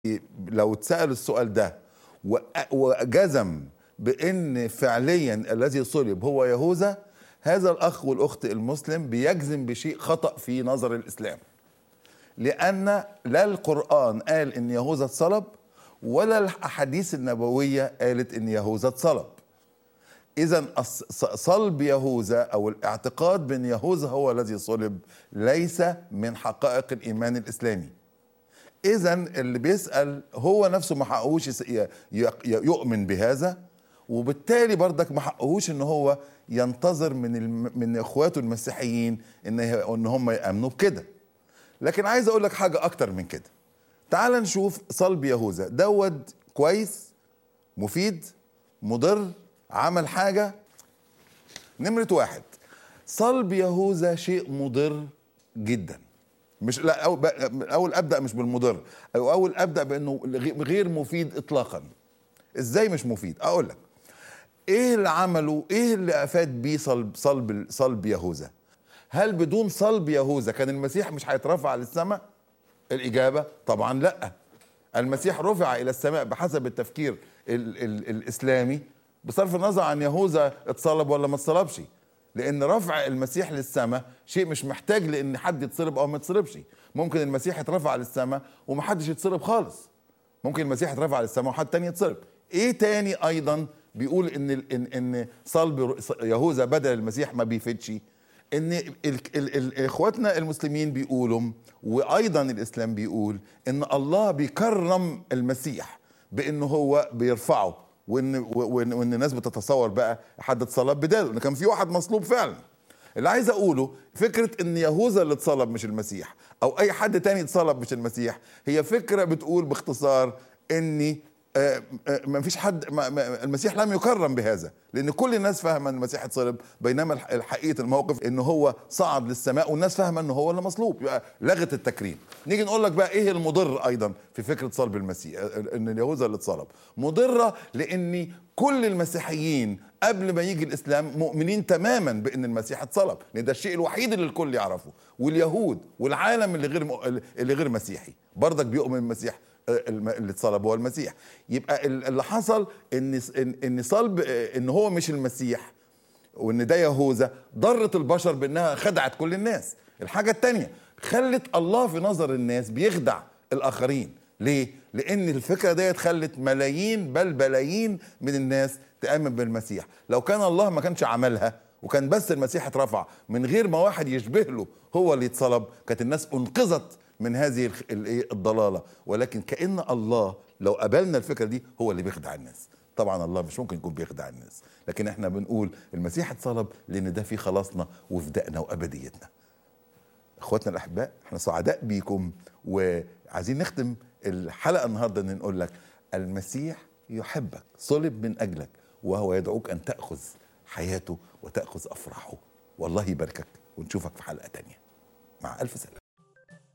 لو اتسال السؤال ده و- وجزم بان فعليا الذي صلب هو يهوذا هذا الاخ والاخت المسلم بيجزم بشيء خطا في نظر الاسلام لان لا القران قال ان يهوذا اتصلب ولا الاحاديث النبويه قالت ان يهوذا اتصلب اذا الص- صلب يهوذا او الاعتقاد بان يهوذا هو الذي صلب ليس من حقائق الايمان الاسلامي اذا اللي بيسال هو نفسه ما حقهوش يس- ي- ي- يؤمن بهذا وبالتالي برضك ما حقهوش ان هو ينتظر من الم- من اخواته المسيحيين ان ه- ان هم يامنوا بكده لكن عايز اقول لك حاجه اكتر من كده تعال نشوف صلب يهوذا دوت كويس مفيد مضر عمل حاجه نمرة واحد صلب يهوذا شيء مضر جدا مش لا أو اول ابدا مش بالمضر او اول ابدا بانه غ- غير مفيد اطلاقا ازاي مش مفيد اقول لك ايه اللي عمله ايه اللي افاد بيه صلب صلب صلب يهوذا هل بدون صلب يهوذا كان المسيح مش هيترفع للسماء الاجابه طبعا لا المسيح رفع الى السماء بحسب التفكير ال ال الاسلامي بصرف النظر عن يهوذا اتصلب ولا ما اتصلبش لان رفع المسيح للسماء شيء مش محتاج لان حد يتصلب او ما يتصلبش ممكن المسيح يترفع للسماء ومحدش يتصلب خالص ممكن المسيح يترفع للسماء وحد تاني يتصلب ايه تاني ايضا بيقول ان ال- ان ان صلب يهوذا بدل المسيح ما بيفيدش ان ال ال ال اخواتنا المسلمين بيقولوا وايضا الاسلام بيقول ان الله بيكرم المسيح بانه هو بيرفعه وان وان, وإن الناس بتتصور بقى حد اتصلب بداله ان كان في واحد مصلوب فعلا اللي عايز اقوله فكره ان يهوذا اللي اتصلب مش المسيح او اي حد تاني اتصلب مش المسيح هي فكره بتقول باختصار اني آه، آه، ما فيش حد ما ما المسيح لم يكرم بهذا لان كل الناس فاهمه ان المسيح اتصلب بينما الح- الحقيقه الموقف ان هو صعد للسماء والناس فاهمه ان هو اللي مصلوب يبقى لغت التكريم نيجي نقول لك بقى ايه المضر ايضا في فكره صلب المسيح آه، ان اليهوذا اللي اتصلب مضره لان كل المسيحيين قبل ما يجي الاسلام مؤمنين تماما بان المسيح اتصلب لان ده الشيء الوحيد اللي الكل يعرفه واليهود والعالم اللي غير م- اللي غير مسيحي برضك بيؤمن المسيح الم- اللي اتصلب هو المسيح يبقى ال- اللي حصل ان ان ان صلب ان هو مش المسيح وان ده يهوذا ضرت البشر بانها خدعت كل الناس الحاجه الثانيه خلت الله في نظر الناس بيخدع الاخرين ليه لان الفكره ديت خلت ملايين بل بلايين من الناس تامن بالمسيح لو كان الله ما كانش عملها وكان بس المسيح اترفع من غير ما واحد يشبه له هو اللي يتصلب كانت الناس انقذت من هذه الخ- الإيه؟ الضلاله ولكن كان الله لو قبلنا الفكره دي هو اللي بيخدع الناس طبعا الله مش ممكن يكون بيخدع الناس لكن احنا بنقول المسيح اتصلب لان ده فيه خلاصنا وفدائنا وابديتنا اخواتنا الاحباء احنا سعداء بيكم وعايزين نختم الحلقه النهارده ان نقول لك المسيح يحبك صلب من اجلك وهو يدعوك ان تاخذ حياته وتاخذ افراحه والله يباركك ونشوفك في حلقه تانية مع الف سلامه